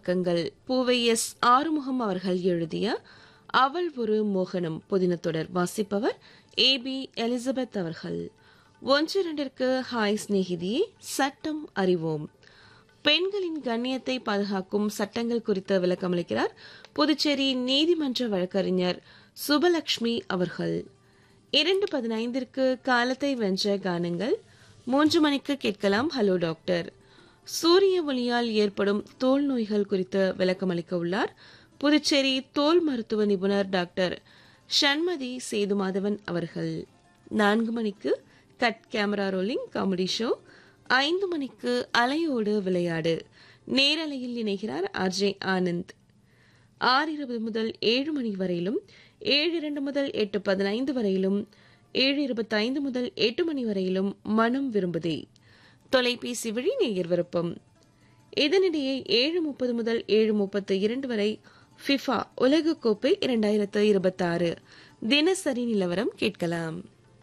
பக்கங்கள் பூவை எஸ் ஆறுமுகம் அவர்கள் எழுதிய அவள் ஒரு மோகனம் புதினத்தொடர் வாசிப்பவர் ஏ பி எலிசபெத் அவர்கள் ஒன்று இரண்டிற்கு ஹாய் சிநேகிதியே சட்டம் அறிவோம் பெண்களின் கண்ணியத்தை பாதுகாக்கும் சட்டங்கள் குறித்து விளக்கமளிக்கிறார் புதுச்சேரி நீதிமன்ற வழக்கறிஞர் சுபலட்சுமி அவர்கள் இரண்டு பதினைந்திற்கு காலத்தை வென்ற கானங்கள் மூன்று மணிக்கு கேட்கலாம் ஹலோ டாக்டர் சூரிய ஒளியால் ஏற்படும் தோல் நோய்கள் குறித்து விளக்கமளிக்க உள்ளார் புதுச்சேரி தோல் மருத்துவ நிபுணர் டாக்டர் ஷண்மதி சேதுமாதவன் அவர்கள் நான்கு மணிக்கு cut camera rolling comedy show ஐந்து மணிக்கு அலையோடு விளையாடு நேரலையில் இணைகிறார் ஆர்ஜே ஆனந்த் ஆறு இருபது முதல் ஏழு மணி வரையிலும் ஏழு இரண்டு முதல் எட்டு பதினைந்து வரையிலும் ஏழு இருபத்தைந்து முதல் எட்டு மணி வரையிலும் மனம் விரும்புதே தொலைபேசி வழி நேயர் விருப்பம் இதனிடையே ஏழு முப்பது முதல் ஏழு முப்பத்து இரண்டு வரை ஃபிஃபா உலகக்கோப்பை இரண்டாயிரத்து இருபத்தாறு தினசரி நிலவரம் கேட்கலாம்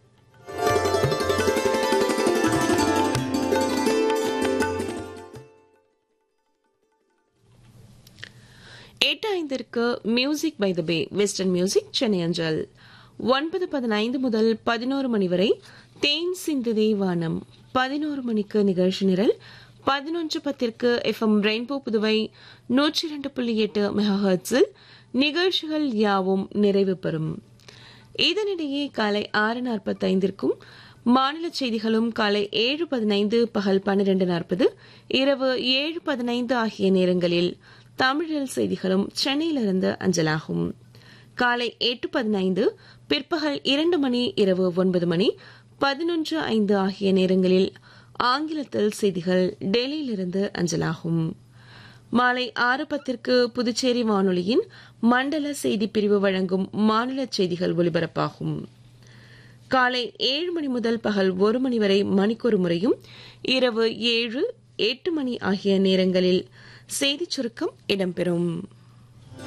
எட்டு ஐந்திற்கு music by the bay western music Chennai அஞ்சல் ஒன்பது பதினைந்து முதல் பதினோரு மணி வரை தேன் சிந்துதே வானம் பதினோரு மணிக்கு நிகழ்ச்சி நிரல் பதினொன்று பத்திற்கு எஃப்எம் ரெயின்போ புதுவை நூற்றி இரண்டு புள்ளி எட்டு மெகாஹர்ட்ஸில் நிகழ்ச்சிகள் யாவும் நிறைவு பெறும் இதனிடையே காலை ஆறு நாற்பத்தைந்திற்கும் மாநில செய்திகளும் காலை ஏழு பதினைந்து பகல் பன்னிரண்டு நாற்பது இரவு ஏழு பதினைந்து ஆகிய நேரங்களில் தமிழில் செய்திகளும் சென்னையிலிருந்து அஞ்சலாகும் காலை எட்டு பதினைந்து பிற்பகல் இரண்டு மணி இரவு ஒன்பது மணி பதினொன்று ஐந்து ஆகிய நேரங்களில் ஆங்கிலத்தில் செய்திகள் டெல்லியிலிருந்து அஞ்சலாகும் மாலை ஆறு பத்திற்கு புதுச்சேரி வானொலியின் மண்டல செய்தி பிரிவு வழங்கும் மாநில செய்திகள் ஒலிபரப்பாகும் காலை ஏழு மணி முதல் பகல் ஒரு மணி வரை மணிக்கொரு முறையும் இரவு ஏழு எட்டு மணி ஆகிய நேரங்களில் செய்திச் சுருக்கம் இடம்பெறும்